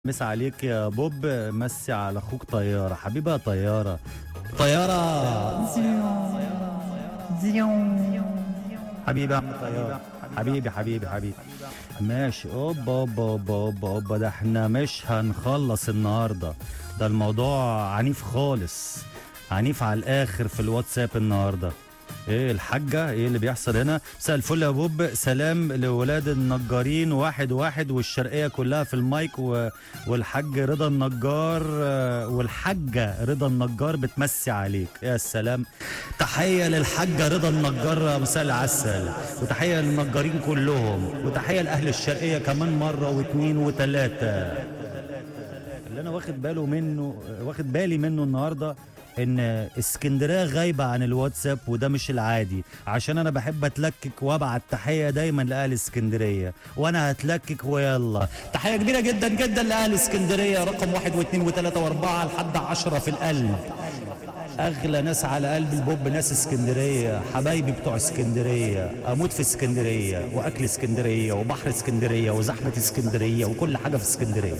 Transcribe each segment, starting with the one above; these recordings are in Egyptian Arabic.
مسا عليك يا بوب مسي على اخوك طياره حبيبه طياره طياره حبيبي يا عم طياره حبيبي حبيبي حبيبي ماشي اوبا اوبا اوبا اوبا اوبا ده احنا مش هنخلص النهارده ده الموضوع عنيف خالص عنيف على الاخر في الواتساب النهارده ايه الحاجة ايه اللي بيحصل هنا مساء الفل يا بوب سلام لولاد النجارين واحد واحد والشرقية كلها في المايك و... والحاج رضا النجار آه، والحاجة رضا النجار بتمسي عليك يا سلام تحية للحاجة رضا النجار مساء العسل وتحية للنجارين كلهم وتحية لأهل الشرقية كمان مرة واثنين وثلاثة اللي انا واخد باله منه واخد بالي منه النهارده ان اسكندريه غايبه عن الواتساب وده مش العادي عشان انا بحب اتلكك وابعت تحيه دايما لاهل اسكندريه وانا هتلكك ويلا تحيه كبيره جدا جدا لاهل اسكندريه رقم واحد واثنين وثلاثه واربعه لحد عشرة في القلب اغلى ناس على قلب البوب ناس اسكندريه حبايبي بتوع اسكندريه اموت في اسكندريه واكل اسكندريه وبحر اسكندريه وزحمه اسكندريه وكل حاجه في اسكندريه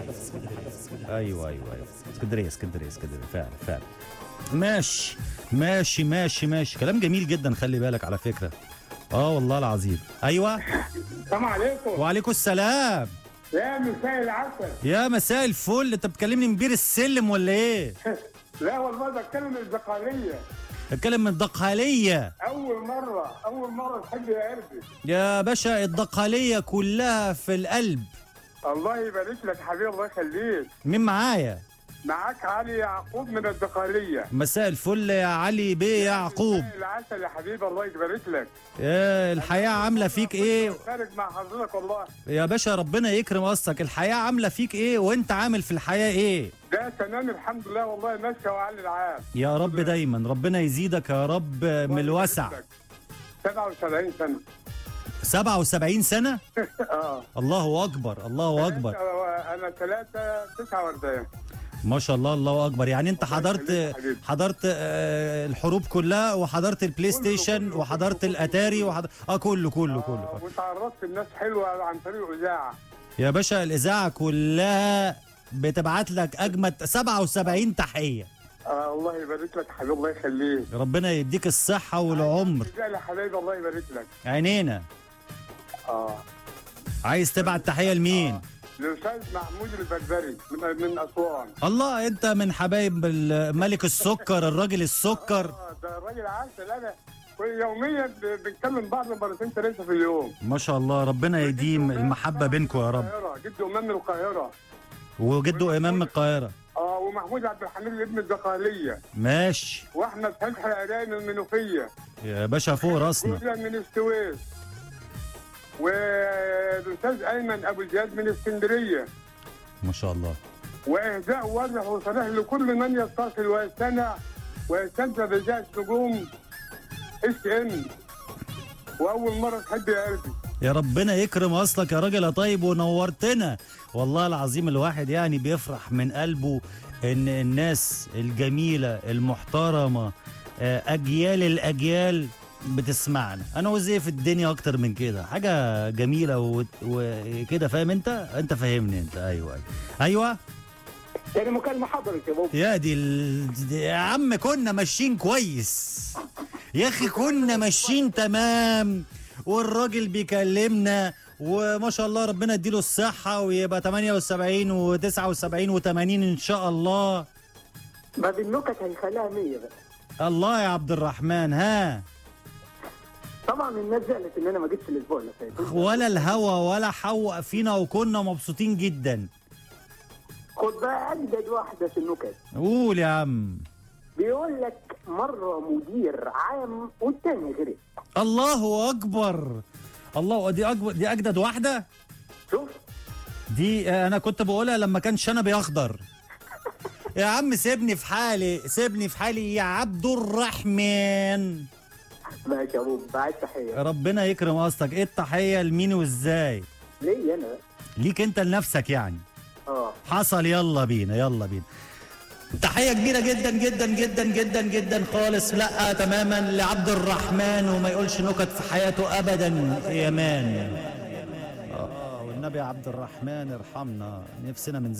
ايوه ايوه ايوه اسكندريه اسكندريه اسكندريه فعلا فعلا ماشي ماشي ماشي ماشي كلام جميل جدا خلي بالك على فكره اه والله العظيم ايوه السلام عليكم وعليكم السلام يا مساء العسل يا مساء الفل انت بتكلمني من بير السلم ولا ايه لا والله بتكلم الزقالية اتكلم من الدقهليه أول مرة أول مرة تحب يا قلبي يا باشا الدقهليه كلها في القلب الله يبارك لك حبيبي الله يخليك مين معايا معاك علي يعقوب من الزقالية مساء الفل يا علي بيه يعقوب مساء العسل يا حبيبي الله يبارك لك يا الحياه عامله فيك ايه خارج مع حضرتك والله يا باشا ربنا يكرم قصدك الحياه عامله فيك ايه وانت عامل في الحياه ايه ده تمام الحمد لله والله ماشية وعلي العام يا رب دايما ربنا يزيدك يا رب من الوسع 77 سنة 77 سنه اه الله اكبر الله اكبر أنا 3 49 ما شاء الله الله اكبر يعني انت حضرت يخليك يا حبيبي. حضرت آه، الحروب كلها وحضرت البلاي كله، ستيشن كله، وحضرت كله، الاتاري وحضرت اه كله كله كله آه، وتعرضت لناس حلوة عن طريق إذاعة يا باشا الاذاعه كلها بتبعت لك اجمد 77 تحيه آه الله يبارك لك حبيبي الله يخليك ربنا يديك الصحه والعمر رجال يا حبايبي الله يبارك لك عينينا اه عايز تبعت تحيه لمين الاستاذ محمود البربري من من اسوان الله انت من حبايب ال- ملك السكر الراجل السكر اه ده الراجل عسل انا كل يوميا ب- بنكلم بعض مرتين ثلاثه في اليوم ما شاء الله ربنا يديم المحبه بينكم يا رب القاهرة، جده امام من القاهره وجده امام من القاهره اه ومحمود عبد الحميد ابن الزقاليه ماشي واحمد فتحي الاداء من المنوفيه يا باشا فوق راسنا جوزة من السويس والاستاذ ايمن ابو زياد من اسكندريه ما شاء الله واهداء واضح وصريح لكل من يتصل ويستمع ويستمتع بإذاعة نجوم اس ام واول مره تحب يا قلبي يا ربنا يكرم اصلك يا راجل يا طيب ونورتنا والله العظيم الواحد يعني بيفرح من قلبه ان الناس الجميله المحترمه آه، اجيال الاجيال بتسمعنا انا وزي في الدنيا اكتر من كده حاجه جميله و- وكده فاهم انت انت فاهمني انت ايوه ايوه ايوه يعني مكالمه حضرتك يا بابا يا دي ال... دي- يا عم كنا ماشيين كويس يا اخي كنا ماشيين تمام والراجل بيكلمنا وما شاء الله ربنا يديله الصحة ويبقى 78 و79 و80 ان شاء الله ما بالنكت هيخليها 100 بقى الله يا عبد الرحمن ها طبعا الناس زعلت ان انا ما جيتش الاسبوع اللي فات ولا الهوى ولا حوق فينا وكنا مبسوطين جدا خد بقى اجدد واحده في النكت قول يا عم بيقول لك مره مدير عام والتاني غرق الله اكبر الله دي اكبر دي اجدد واحده شوف دي آه، انا كنت بقولها لما كان شنبي اخضر يا عم سيبني في حالي سيبني في حالي يا عبد الرحمن ماشي يا ابو بعد تحيه ربنا يكرم قصدك ايه التحيه لمين وازاي ليه انا ليك انت لنفسك يعني اه حصل يلا بينا يلا بينا تحية كبيرة جدا جدا جدا جدا جدا خالص لا تماما لعبد الرحمن وما يقولش نكت في حياته ابدا يا مان آه، والنبي يا عبد الرحمن ارحمنا نفسنا من